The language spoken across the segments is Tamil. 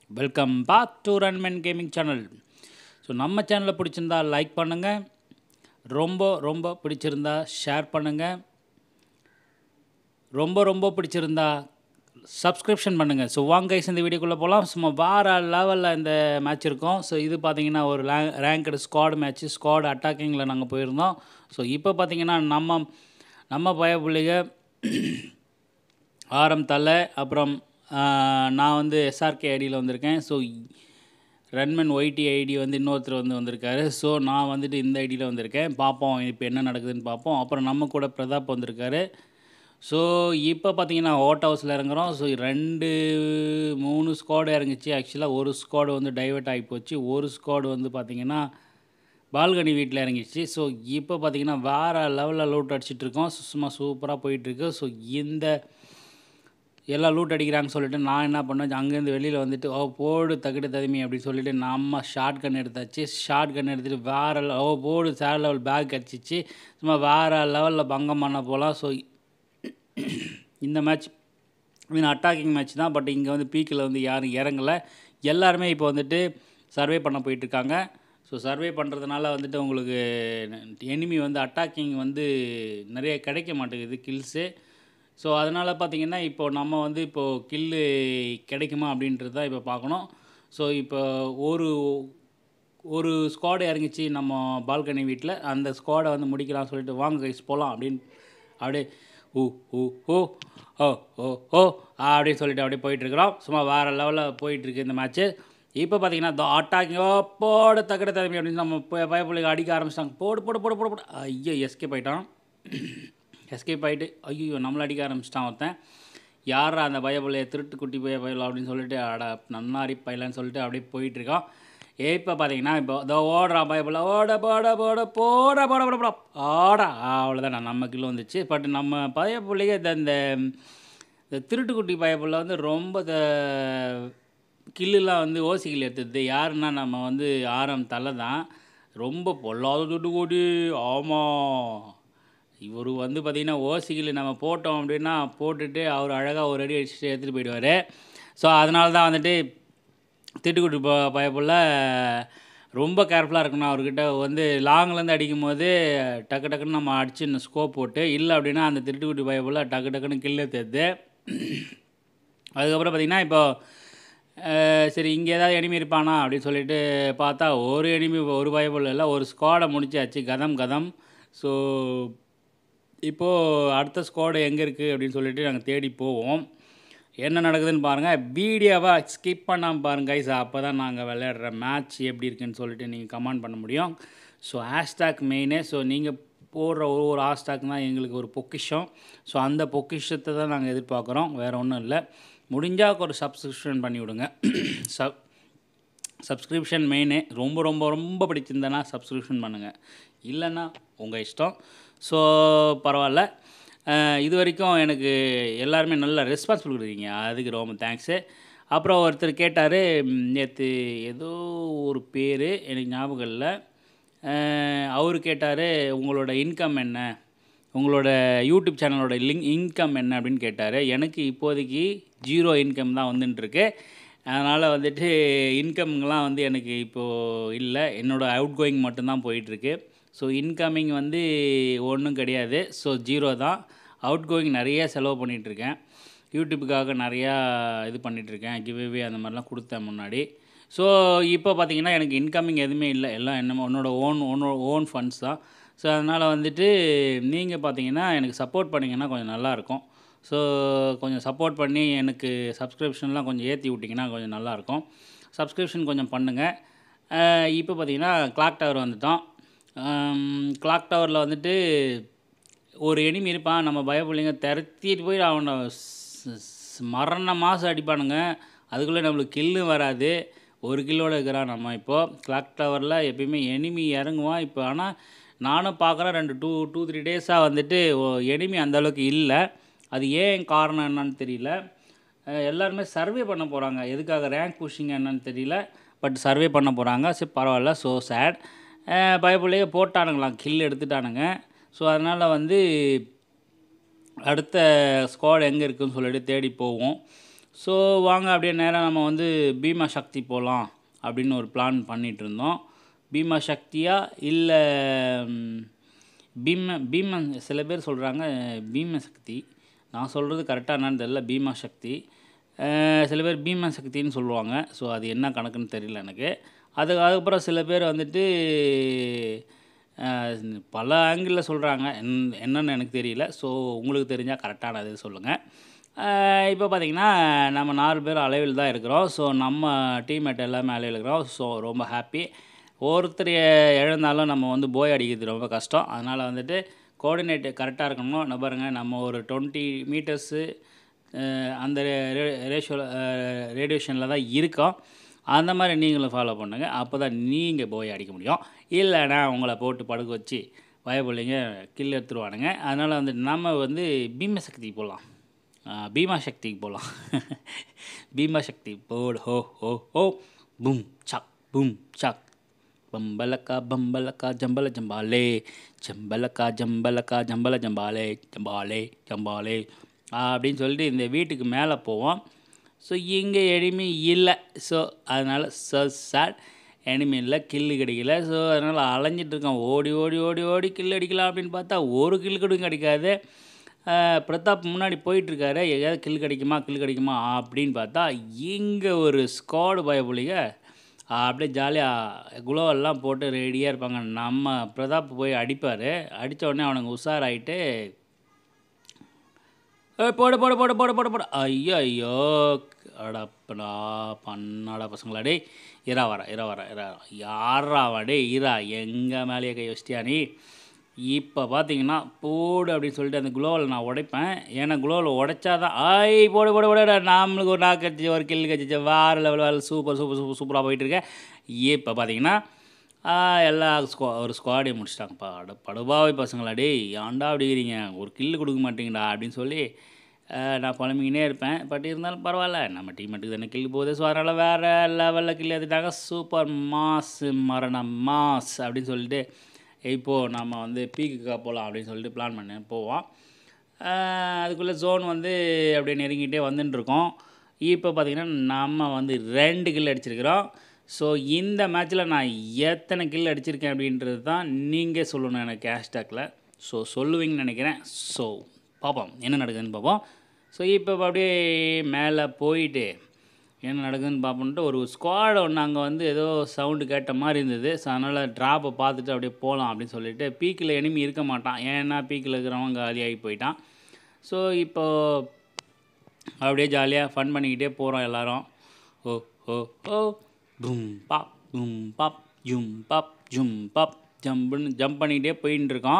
welcome back to Runmen gaming channel so நம்ம சேனலில் பிடிச்சிருந்தா லைக் பண்ணுங்கள் ரொம்ப ரொம்ப பிடிச்சிருந்தா ஷேர் பண்ணுங்கள் ரொம்ப ரொம்ப பிடிச்சிருந்தா சப்ஸ்கிரிப்ஷன் பண்ணுங்கள் ஸோ வாங்க guys, இந்த வீடியோக்குள்ளே போகலாம் சும்மா வேறு லெவலில் இந்த மேட்ச் இருக்கும் ஸோ இது பார்த்தீங்கன்னா ஒரு ரேங்கடு ஸ்குவாட் மேட்ச்சு ஸ்குவாட் அட்டாக்கிங்கில் நாங்கள் போயிருந்தோம் ஸோ இப்போ பார்த்தீங்கன்னா நம்ம நம்ம பயப்புள்ளிக ஆரம் தலை அப்புறம் ஆஹ், நான் வந்து எஸ்ஆர்கே ஐடியில் வந்திருக்கேன் ஸோ ரன்மன் ஒய்டி ஐடி வந்து இன்னொருத்தர் வந்து வந்திருக்காரு ஸோ நான் வந்துட்டு இந்த ஐடியில் வந்திருக்கேன் பார்ப்போம் இப்போ என்ன நடக்குதுன்னு பார்ப்போம் அப்புறம் நம்ம கூட பிரதாப் வந்திருக்காரு ஸோ இப்போ பார்த்தீங்கன்னா ஹோட் ஹவுஸில் இறங்குறோம் ஸோ ரெண்டு மூணு ஸ்குவாடு இறங்குச்சு ஆக்சுவலாக ஒரு ஸ்குவாடு வந்து டைவர்ட் ஆகி போச்சு ஒரு ஸ்குவாடு வந்து பார்த்தீங்கன்னா பால்கனி வீட்டில் இறங்கிடுச்சு ஸோ இப்போ பார்த்தீங்கன்னா வேறு லெவலில் லூட் அடிச்சிட்டு இருக்கோம் சும்மா சூப்பராக போயிட்டுருக்கு ஸோ இந்த எல்லாம் லூட் அடிக்கிறாங்கன்னு சொல்லிட்டு நான் என்ன பண்ணேன் அங்கேருந்து வெளியில் வந்துட்டு ஓ போடு தகுடு ததுமி அப்படின்னு சொல்லிட்டு நம்ம ஷார்ட் கன் எடுத்தாச்சு ஷார்ட் கன் எடுத்துகிட்டு வேறு ஓ போடு சேர் லெவல் பேக் அடிச்சிச்சு சும்மா வேறு லெவலில் பங்கம் பண்ண போகலாம் ஸோ இந்த மேட்ச் மீன் அட்டாக்கிங் மேட்ச் தான் பட் இங்கே வந்து பீக்கில் வந்து யாரும் இறங்கலை எல்லாருமே இப்போ வந்துட்டு சர்வே பண்ண போயிட்டுருக்காங்க ஸோ சர்வே பண்ணுறதுனால வந்துட்டு உங்களுக்கு எனிமி வந்து அட்டாக்கிங் வந்து நிறைய கிடைக்க மாட்டேங்குது கில்ஸு ஸோ அதனால் பார்த்தீங்கன்னா இப்போ நம்ம வந்து இப்போது கில்லு கிடைக்குமா அப்படின்றது தான் இப்போ பார்க்கணும் ஸோ இப்போ ஒரு ஒரு ஸ்குவாடு இறங்கிச்சு நம்ம பால்கனி வீட்டில் அந்த ஸ்குவாடை வந்து முடிக்கலாம்னு சொல்லிட்டு வாங்க கைஸ் போகலாம் அப்படின்னு அப்படியே ஊ ஊ ஓ ஓ ஓ ஓ அப்படின்னு சொல்லிட்டு அப்படியே போயிட்டுருக்குறோம் சும்மா வேறு லெவலில் போயிட்டுருக்கு இந்த மேட்ச்சு இப்போ பார்த்தீங்கன்னா இந்த அட்டாக்கிங் ஓ போட தக்கட தகுதி அப்படின்னு நம்ம பயப்பிள்ளைங்க அடிக்க ஆரம்பிச்சிட்டாங்க போடு போடு போடு போடு போடு ஐயோ எஸ்கேப் ஆயிட்டான் எஸ்கேப் ஆகிட்டு ஐயோ நம்மளை அடிக்க ஆரம்பிச்சிட்டான் ஒருத்தன் யாரா அந்த பயப்பிள்ளைய திருட்டு குட்டி பய பயல அப்படின்னு சொல்லிட்டு அட நன்னாரி பையலன்னு சொல்லிட்டு அப்படியே போயிட்டுருக்கோம் இப்போ பார்த்தீங்கன்னா இப்போ இதோ ஓடுறான் பயப்பிள்ள ஓட போட போட போட போட போட போட ஓட அவ்வளோதான் நம்ம கிலோ வந்துச்சு பட் நம்ம பயப்பிள்ளைங்க இந்த இந்த இந்த திருட்டுக்குட்டி பயப்புள்ள வந்து ரொம்ப த- கில்லுலாம் வந்து ஓசி கில் எடுத்தது யாருன்னா நம்ம வந்து ஆரம் தலை தான் ரொம்ப பொல்லாத துட்டு கோடி ஆமாம் இவர் வந்து பார்த்திங்கன்னா ஓசிக்கில் நம்ம போட்டோம் அப்படின்னா போட்டுட்டு அவர் அழகாக ஒரு அடி அடிச்சுட்டு எடுத்துகிட்டு போயிடுவார் ஸோ அதனால தான் வந்துட்டு திட்டுக்குட்டி ப பயப்புள்ள ரொம்ப கேர்ஃபுல்லாக இருக்கணும் அவர்கிட்ட வந்து லாங்லேருந்து அடிக்கும் போது டக்கு டக்குன்னு நம்ம அடிச்சு ஸ்கோப் போட்டு இல்லை அப்படின்னா அந்த திருட்டுக்குட்டி பயப்புள்ள டக்கு டக்குன்னு கில்லு தேர்த்து அதுக்கப்புறம் பார்த்திங்கன்னா இப்போ அஹ், சரி இங்கே ஏதாவது எனிமி இருப்பானா அப்படின்னு சொல்லிட்டு பார்த்தா ஒரு எனிமி ஒரு பயப்புள்ள இல்லை ஒரு ஸ்குவாடை முடிச்சாச்சு கதம் கதம் ஸோ இப்போது அடுத்த ஸ்குவாடு எங்கே இருக்குது அப்படின்னு சொல்லிட்டு நாங்கள் தேடி போவோம் என்ன நடக்குதுன்னு பாருங்கள் வீடியோவை ஸ்கிப் பண்ணாமல் பாருங்க கைஸ் அப்போ தான் நாங்கள் விளையாடுற மேட்ச் எப்படி இருக்குன்னு சொல்லிட்டு நீங்கள் கமெண்ட் பண்ண முடியும் ஸோ ஹேஷ்டாக் மெயினே ஸோ நீங்கள் போடுற ஒரு ஒரு ஹேஷ்டாக் தான் எங்களுக்கு ஒரு பொக்கிஷம் ஸோ அந்த பொக்கிஷத்தை தான் நாங்கள் எதிர்பார்க்குறோம் வேறு ஒன்றும் இல்லை முடிஞ்சால் ஒரு சப்ஸ்கிரிப்ஷன் பண்ணி விடுங்க சப் சப்ஸ்கிரிப்ஷன் மெயினு ரொம்ப ரொம்ப ரொம்ப பிடிச்சிருந்தேன்னா சப்ஸ்கிரிப்ஷன் பண்ணுங்கள் இல்லைன்னா உங்கள் இஷ்டம் ஸோ பரவாயில்ல அஹ் இது வரைக்கும் எனக்கு எல்லாருமே நல்ல ரெஸ்பான்ஸ் கொடுக்குறீங்க அதுக்கு ரொம்ப தேங்க்ஸு அப்புறம் ஒருத்தர் கேட்டார் நேற்று ஏதோ ஒரு பேர் எனக்கு ஞாபகம் இல்லை அவர் கேட்டார் உங்களோட இன்கம் என்ன உங்களோட யூடியூப் சேனலோட லிங்க் இன்கம் என்ன அப்படின்னு கேட்டார் எனக்கு இப்போதைக்கு ஜீரோ இன்கம் தான் வந்துட்டுருக்கு அதனால் வந்துட்டு இன்கம்லாம் வந்து எனக்கு இப்போது இல்லை என்னோடய அவுட் கோயிங் மட்டும்தான் போயிட்டுருக்கு ஸோ இன்கமிங் வந்து ஒன்றும் கிடையாது ஸோ ஜீரோ தான் அவுட் கோயிங் நிறைய செலவு பண்ணிகிட்ருக்கேன் யூடியூப்புக்காக நிறையா இது பண்ணிகிட்ருக்கேன் கிவ்வே அந்த மாதிரிலாம் கொடுத்தேன் முன்னாடி ஸோ இப்போ பார்த்தீங்கன்னா எனக்கு இன்கமிங் எதுவுமே இல்லை எல்லாம் என்னமோ உன்னோட ஓன் உன்னோட ஓன் ஃபண்ட்ஸ் தான் ஸோ அதனால் வந்துட்டு நீங்கள் பார்த்தீங்கன்னா எனக்கு சப்போர்ட் பண்ணிங்கன்னா கொஞ்சம் நல்லாயிருக்கும் ஸோ கொஞ்சம் சப்போர்ட் பண்ணி எனக்கு சப்ஸ்கிரிப்ஷன்லாம் கொஞ்சம் ஏற்றி விட்டிங்கன்னா கொஞ்சம் நல்லாயிருக்கும் சப்ஸ்கிரிப்ஷன் கொஞ்சம் பண்ணுங்கள் இப்போ பார்த்தீங்கன்னா கிளாக் டவர் வந்துட்டோம் கிளாக் டவரில் வந்துட்டு ஒரு எனிமி இருப்பான் நம்ம பயப்பிள்ளைங்க திரத்திட்டு போய் அவனை ஸ்- ஸ்- மரண மாதம் அடிப்பானுங்க அதுக்குள்ளே நம்மளுக்கு கில்லு வராது ஒரு கில்லோட இருக்கிறான் நம்ம இப்போது கிளாக் டவரில் எப்பயுமே எனிமி இறங்குவான் இப்போ ஆனால் நானும் பார்க்குறேன் ரெண்டு டூ டூ த்ரீ டேஸாக வந்துட்டு எனிமி அந்தளவுக்கு இல்லை அது ஏன் காரணம் என்னன்னு தெரியல அஹ் எல்லாருமே சர்வே பண்ண போகிறாங்க எதுக்காக ரேங்க் புஷிங் என்னன்னு தெரியல பட் சர்வே பண்ண போகிறாங்க சரி பரவாயில்ல ஸோ சேட் பயப்புள்ளையே போட்டானுங்களாம் கில் எடுத்துட்டானுங்க ஸோ அதனால் வந்து அடுத்த ஸ்குவாட் எங்கே இருக்குன்னு சொல்லிட்டு தேடி போவோம் ஸோ வாங்க அப்படியே நேராக நம்ம வந்து பீமா சக்தி போகலாம் அப்படின்னு ஒரு பிளான் பண்ணிகிட்டு இருந்தோம் பீமா சக்தியா இல்லை பீம பீம சில பேர் சொல்கிறாங்க பீம சக்தி நான் சொல்கிறது கரெக்டாக என்னன்னு தெரியல பீமா சக்தி அஹ் சில பேர் பீம சக்தின்னு சொல்லுவாங்க ஸோ அது என்ன கணக்குன்னு தெரியல எனக்கு அது அதுக்கப்புறம் சில பேர் வந்துட்டு அஹ், பல ஆங்கிளில் சொல்கிறாங்க என் என்னன்னு எனக்கு தெரியல ஸோ உங்களுக்கு தெரிஞ்சால் கரெக்டான இது சொல்லுங்கள் இப்போ பார்த்தீங்கன்னா நம்ம நாலு பேர் அளவில் தான் இருக்கிறோம் ஸோ நம்ம டீம்மேட் எல்லாமே அளவில் இருக்கிறோம் ஸோ ரொம்ப ஹாப்பி ஒருத்தர் இழந்தாலும் நம்ம வந்து போய் அடிக்கிறது ரொம்ப கஷ்டம் அதனால் வந்துட்டு கோஆர்டினேட் கரெக்டாக இருக்கணும் நான் பாருங்க நம்ம ஒரு டுவெண்ட்டி மீட்டர்ஸு அந்த ரேஷியோ ரேடியேஷனில் தான் இருக்கோம் அந்த மாதிரி நீங்களும் ஃபாலோ பண்ணுங்கள் அப்போ தான் நீங்கள் போய் அடிக்க முடியும் இல்லைன்னா உங்களை போட்டு படுக்க வச்சு பயப்பிள்ளைங்க கில் எடுத்துருவானுங்க அதனால் வந்து நம்ம வந்து பீம சக்திக்கு போகலாம் ஆஹ் பீமா சக்திக்கு போகலாம் பீமா சக்தி போடு ஹோ ஹோ ஹோ பூம் சக் பூம் சக் பம்பலக்கா பம்பலக்கா ஜம்பல ஜம்பாலே ஜம்பலக்கா ஜம்பலக்கா ஜம்பல ஜம்பாலே ஜம்பாலே ஜம்பாலே அப்படின்னு சொல்லிட்டு இந்த வீட்டுக்கு மேலே போவோம் ஸோ இங்கே எனிமி இல்லை ஸோ அதனால் ஸோ சேட் எனிமி இல்லை கில்லு கிடைக்கல ஸோ அதனால் அலைஞ்சிட்டு இருக்கோம் ஓடி ஓடி ஓடி ஓடி கில் அடிக்கலாம் அப்படின்னு பார்த்தா ஒரு கில் கூட கிடைக்காது ஆஹ் பிரதாப் முன்னாடி போயிட்டுருக்காரு எங்கேயாவது கில் கிடைக்குமா கில் கிடைக்குமா அப்படின்னு பார்த்தா இங்கே ஒரு ஸ்குவாடு பயப்புலிங்க அப்படியே ஜாலியாக குளோவெல்லாம் போட்டு ரெடியாக இருப்பாங்க நம்ம பிரதாப் போய் அடிப்பார் அடித்த உடனே அவனுங்க உஷாராயிட்டு ஏய் போடு போடு போடு போடு போடு போடு ஐயோ ஐயோ அடப்படா பண்ணாடா பசங்களா டேய் இரா வர இரா வர இரா யாரா வா டேய் இரா எங்கள் மேலேயே கை வச்சிட்டியா நீ இப்போ பார்த்தீங்கன்னா போடு அப்படின்னு சொல்லிட்டு அந்த குளோவில் நான் உடைப்பேன் ஏன்னா குளோவில் உடைச்சாதான் ஐ போடு போடு போடு நம்மளுக்கு ஒரு நாக்கு கட்சி ஒரு கில்லு கட்சி வேறு லெவல் வேறு சூப்பர் சூப்பர் சூப்பர் சூப்பராக போயிட்டுருக்கேன் இப்போ பார்த்தீங்கன்னா ஆ, எல்லா ஸ்குவா ஒரு ஸ்குவாடையும் முடிச்சிட்டாங்கப்பா அட படுபாவை பசங்களா டேய் ஏன்டா அப்படிங்கிறீங்க ஒரு கில்லு கொடுக்க மாட்டீங்கடா அப்படின்னு சொல்லி ஆ, நான் புலம்பிக்கினே இருப்பேன் பட் இருந்தாலும் பரவாயில்ல நம்ம டீமெட்டுக்கு தானே கில்லு போகுது ஸோ அதனால் வேறு லெவலில் கில்லு ஏற்றிட்டாங்க சூப்பர் மாஸ் மரணம் மாஸ் அப்படின்னு சொல்லிட்டு இப்போது நம்ம வந்து பீக்குக்கா போகலாம் அப்படின்னு சொல்லிட்டு பிளான் பண்ணேன் போவோம் அதுக்குள்ளே ஜோன் வந்து அப்படியே நெருங்கிட்டே வந்துட்டு இருக்கோம் இப்போ பார்த்தீங்கன்னா நம்ம வந்து ரெண்டு கில் அடிச்சிருக்கிறோம் ஸோ இந்த மேட்ச்சில் நான் எத்தனை கில் அடிச்சிருக்கேன் அப்படின்றது தான் நீங்கள் சொல்லணும் எனக்கு ஹேஷ்டாக்கில் ஸோ சொல்லுவீங்கன்னு நினைக்கிறேன் ஸோ பார்ப்போம் என்ன நடக்குதுன்னு பார்ப்போம் ஸோ இப்போ அப்படியே மேலே போயிட்டு என்ன நடக்குதுன்னு பார்ப்போன்ட்டு ஒரு ஸ்குவாட் ஒன்று அங்கே வந்து ஏதோ சவுண்டு கேட்ட மாதிரி இருந்தது ஸோ அதனால் ட்ராப்பை பார்த்துட்டு அப்படியே போகலாம் அப்படின்னு சொல்லிட்டு பீக்கில் எனிமி இருக்க மாட்டான் ஏன்னா பீக்கில் இருக்கிறவன் காலியாகி போயிட்டான் ஸோ இப்போ அப்படியே ஜாலியாக ஃபன் பண்ணிக்கிட்டே போகிறோம் எல்லாரும் ஓ ஓ ஓ டும் பாப் டும் பாப் ஜும் பாப் ஜும் பாப் ஜம்புன்னு ஜம்ப் பண்ணிக்கிட்டே போயின்னு இருக்கோம்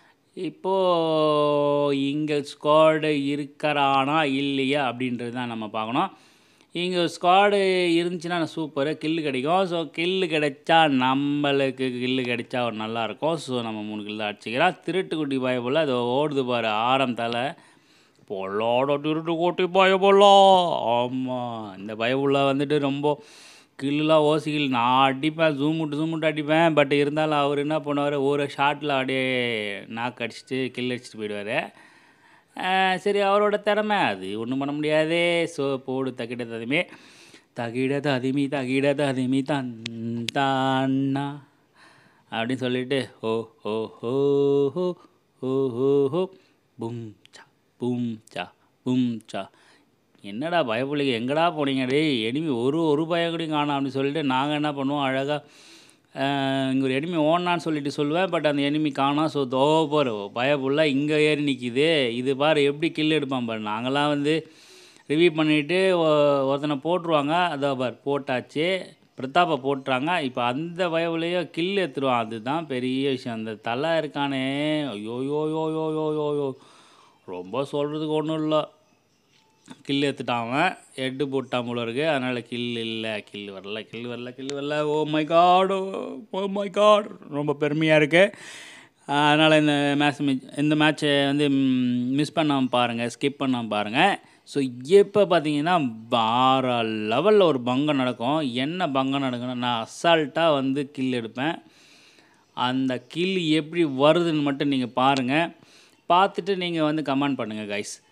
இப்போது இங்கே ஸ்குவாடு இருக்கிறானா இல்லையா அப்படின்றது தான் நம்ம பார்க்கணும் இங்கே ஸ்குவாடு இருந்துச்சுன்னா சூப்பரு கில்லு கிடைக்கும் ஸோ கில்லு கிடைச்சா நம்மளுக்கு கில்லு கிடைச்சா ஒரு நல்லாயிருக்கும் ஸோ நம்ம மூணு கில்லு அடிச்சுக்கிறோம் திருட்டுக்குட்டி பாய போல் அது ஓடுது பாரு ஆரம் தலை பொல்லாட திருட்டு கோட்டி பயபுல்லா ஆமாம் இந்த பயபுல்லா வந்துட்டு ரொம்ப கில்லுலாம் ஓசிக்கில் நான் அடிப்பேன் ஜூம் விட்டு ஜூம் விட்டு அடிப்பேன் பட் இருந்தாலும் அவர் என்ன பண்ணுவார் ஒரு ஷாட்டில் அப்படியே நாக்கு அடிச்சுட்டு கில் அடிச்சுட்டு போயிடுவார் சரி அவரோட திறமை அது ஒன்றும் பண்ண முடியாதே ஸோ போடு தகிட ததுமே தகிட ததிமி தகிட ததிமி தன் தான்னா அப்படின்னு சொல்லிட்டு ஓ ஹோ ஹோ ஹோ ஹோ ஹோ ஹோ பும் சா பும் சா பும் சா என்னடா பயப்புள்ளிங்க எங்கடா போனீங்க டேய் எனிமி ஒரு ஒரு பயம் கூட காணோம் அப்படின்னு சொல்லிட்டு நாங்கள் என்ன பண்ணுவோம் அழகாக இங்கே ஒரு எனிமி ஓடனான்னு சொல்லிட்டு சொல்லுவேன் பட் அந்த எனிமி காணோம் ஸோ தோ பாரு பயப்புள்ள இங்கே ஏறி நிற்கிது இது பாரு எப்படி கில் எடுப்பான் பாரு நாங்களாம் வந்து ரிவ்யூ பண்ணிவிட்டு ஒருத்தனை போட்டுருவாங்க அதோ பார் போட்டாச்சு பிரதாப்பை போட்டுறாங்க இப்போ அந்த வயவுலேயே கில் எடுத்துருவான் அதுதான் பெரிய விஷயம் அந்த தலை இருக்கானே ஐயோ யோ யோ யோ யோ யோ யோ ரொம்ப சொல்கிறதுக்கு ஒன்றும் இல்லை கில் எடுத்துட்டான் அவன் ஹெட்டு போட்டான் போல இருக்கு அதனால் கில் இல்லை கில் வரல கில் வரல கில் வரல oh my god oh my god ரொம்ப பெருமையாக இருக்குது அதனால் இந்த மேட்ச் இந்த மேட்ச்சை வந்து மிஸ் பண்ணாமல் பாருங்கள் ஸ்கிப் பண்ணாமல் பாருங்கள் ஸோ இப்போ பார்த்தீங்கன்னா வேற லெவலில் ஒரு பங்கம் நடக்கும் என்ன பங்கம் நடக்கும்னா நான் அசால்ட்டாக வந்து கில் எடுப்பேன் அந்த கில் எப்படி வருதுன்னு மட்டும் நீங்கள் பாருங்கள் பார்த்துட்டு நீங்கள் வந்து கமெண்ட் பண்ணுங்கள் கைஸ்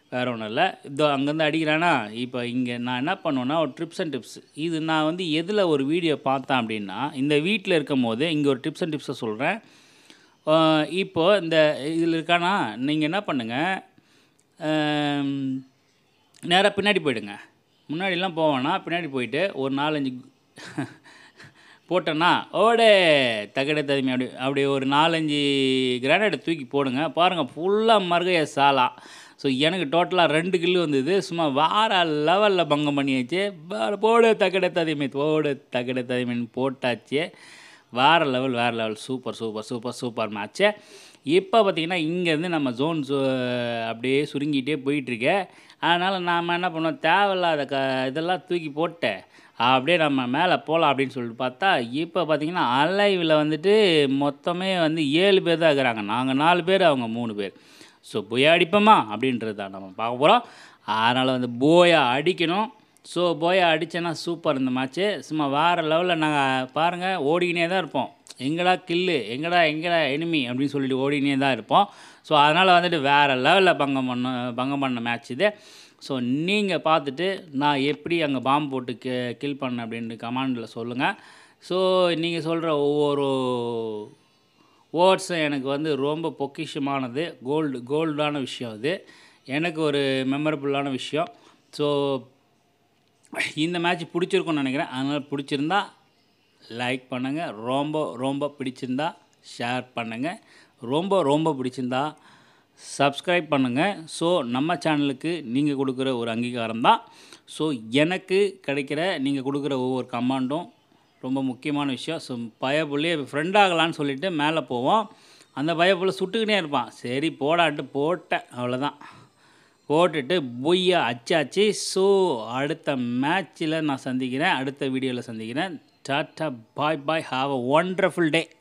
வேறு ஒன்றும் இல்லை இதோ அங்கேருந்து அடிக்கிறானா இப்போ இங்கே நான் என்ன பண்ணுவேன்னா ஒரு ட்ரிப்ஸ் அண்ட் டிப்ஸ் இது நான் வந்து எதில் ஒரு வீடியோ பார்த்தேன் அப்படின்னா இந்த வீட்டில் இருக்கும் போது இங்கே ஒரு டிப்ஸ் அண்ட் டிப்ஸை சொல்கிறேன் இப்போது இந்த இதில் இருக்கானா நீங்கள் என்ன பண்ணுங்கள் நேராக பின்னாடி போயிடுங்க முன்னாடிலாம் போவேன்னா பின்னாடி போயிட்டு ஒரு நாலஞ்சு போட்டேன்னா ஓடே தகட ததுமி அப்படி அப்படி ஒரு நாலஞ்சு கிரானைட்டை தூக்கி போடுங்க பாருங்கள் ஃபுல்லாக மருகைய சாலா ஸோ எனக்கு டோட்டலாக ரெண்டு கில்லு வந்தது சும்மா வார லெவலில் பங்கம் பண்ணியாச்சு வேறு போடு தகட ததுமி போடு தகட ததுமின்னு போட்டாச்சு வேறு லெவல் வேறு level super super super super match இப்போ பார்த்தீங்கன்னா இங்கேருந்து நம்ம ஜோன் அப்படியே சுருங்கிட்டே போயிட்டுருக்கு அதனால் நாம் என்ன பண்ணோம் தேவையில்லாத க இதெல்லாம் தூக்கி போட்டு அப்படியே நம்ம மேலே போகலாம் அப்படின்னு சொல்லிட்டு பார்த்தா இப்போ பார்த்தீங்கன்னா அலைவில் வந்துட்டு மொத்தமே வந்து ஏழு பேர் தான் இருக்கிறாங்க நாங்கள் நாலு பேர் அவங்க மூணு பேர் ஸோ போய் அடிப்போமா அப்படின்றது தான் நம்ம பார்க்க போகிறோம் அதனால் வந்து போயா அடிக்கணும் ஸோ போயா அடித்தேன்னா சூப்பர் இந்த மேட்ச்சு சும்மா வேறு லெவலில் நாங்கள் பாருங்கள் ஓடிக்கினே தான் இருப்போம் எங்கடா கில்லு எங்கடா எங்கடா எனிமி அப்படின்னு சொல்லிட்டு ஓடினே தான் இருப்போம் ஸோ அதனால் வந்துட்டு வேறு லெவலில் பங்கம் பண்ண பங்கம் பண்ண மேட்ச் இது ஸோ நீங்கள் பார்த்துட்டு நான் எப்படி அங்கே பாம்பு போட்டு கி கில் பண்ணேன் அப்படின்ட்டு கமாண்டில் சொல்லுங்கள் ஸோ நீங்கள் சொல்கிற ஒவ்வொரு வேர்ட்ஸும் எனக்கு வந்து ரொம்ப பொக்கிஷமானது கோல்டு கோல்டான விஷயம் அது எனக்கு ஒரு மெமரபுளான விஷயம் ஸோ இந்த மேட்ச் பிடிச்சிருக்கும்னு நினைக்கிறேன் அதனால் பிடிச்சிருந்தா லைக் பண்ணுங்கள் ரொம்ப ரொம்ப பிடிச்சிருந்தா ஷேர் பண்ணுங்கள் ரொம்ப ரொம்ப பிடிச்சிருந்தா சப்ஸ்கிரைப் பண்ணுங்கள் ஸோ நம்ம சேனலுக்கு நீங்கள் கொடுக்குற ஒரு அங்கீகாரம் தான் ஸோ எனக்கு கிடைக்கிற நீங்கள் கொடுக்குற ஒவ்வொரு கமாண்டும் ரொம்ப முக்கியமான விஷயம் ஸோ பயப்புள்ளே ஃப்ரெண்ட் ஆகலான்னு சொல்லிட்டு மேலே போவோம் அந்த பயப்புள்ள சுட்டுக்கிட்டே இருப்பான் சரி போடான்ட்டு போட்டேன் அவ்வளோதான் போட்டுட்டு பொய்யா அச்சாச்சு ஸோ அடுத்த மேட்ச்சில் நான் சந்திக்கிறேன் அடுத்த வீடியோவில் சந்திக்கிறேன் டாட்டா bye bye have a wonderful day